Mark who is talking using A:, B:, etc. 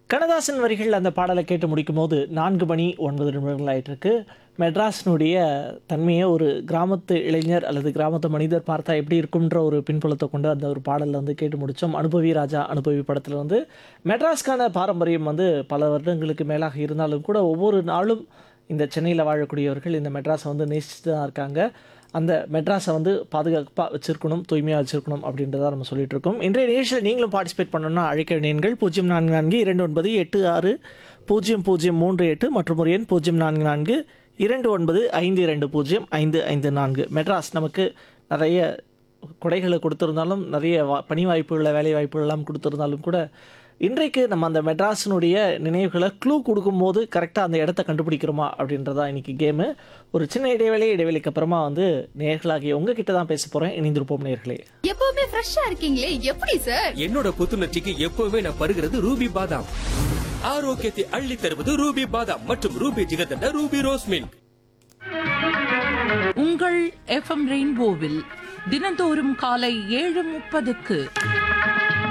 A: கண்ணதாசன் வரிகள் அந்த பாடலை கேட்டு முடிக்கும் போது நான்கு மணி ஒன்பது நிமிடங்கள் ஆயிட்டு இருக்கு மெட்ராஸினுடைய தன்மையை ஒரு கிராமத்து இளைஞர் அல்லது கிராமத்து மனிதர் பார்த்தா எப்படி இருக்கும்ன்ற ஒரு பின்புலத்தை கொண்டு அந்த ஒரு பாடலில் வந்து கேட்டு முடித்தோம் அனுபவி ராஜா அனுபவி படத்தில் வந்து மெட்ராஸ்க்கான பாரம்பரியம் வந்து பல வருடங்களுக்கு மேலாக இருந்தாலும் கூட ஒவ்வொரு நாளும் இந்த சென்னையில் வாழக்கூடியவர்கள் இந்த மெட்ராஸை வந்து நேசித்து தான் இருக்காங்க அந்த மெட்ராஸை வந்து பாதுகாப்பாக வச்சிருக்கணும் தூய்மையாக வச்சிருக்கணும் அப்படின்றத நம்ம சொல்லிட்டு இருக்கோம் இன்றைய நிகழ்ச்சியில் நீங்களும் பார்ட்டிசிபேட் பண்ணணும்னா அழைக்க எண்கள் பூஜ்ஜியம் நான்கு நான்கு இரண்டு ஒன்பது எட்டு ஆறு பூஜ்ஜியம் பூஜ்ஜியம் மூன்று எட்டு மற்றும் ஒரு எண் பூஜ்ஜியம் நான்கு நான்கு இரண்டு ஒன்பது ஐந்து இரண்டு பூஜ்ஜியம் ஐந்து ஐந்து நான்கு மெட்ராஸ் நமக்கு நிறைய கொடைகளை கொடுத்துருந்தாலும் நிறைய வா பணி வாய்ப்புகளை வேலை வாய்ப்புகள் எல்லாம் கொடுத்துருந்தாலும் கூட இன்றைக்கு நம்ம அந்த மெட்ராஸினுடைய நினைவுகளை க்ளூ கொடுக்கும்போது கரெக்டாக அந்த இடத்த கண்டுபிடிக்கிறோமா அப்படின்றதா இன்னைக்கு கேமு ஒரு சின்ன இடைவேளை இடைவேளைக்கு அப்புறமா வந்து நேர்களாகிய உங்ககிட்ட தான் பேச போகிறேன் இணைந்திருப்போம் நேர்களே
B: எப்பவுமே ஃப்ரெஷ்ஷா இருக்கீங்களே எப்படி சார்
C: என்னோட புத்துணர்ச்சிக்கு எப்பவுமே நான் பருகிறது ரூபி பாதாம் ஆரோக்கியத்தை அள்ளி தருவது ரூபி பாதாம் மற்றும் Ruby jigarthanda Ruby rose milk
D: உங்கள் எஃப்எம் ரெயின்போவில் தினந்தோறும் காலை ஏழு முப்பதுக்கு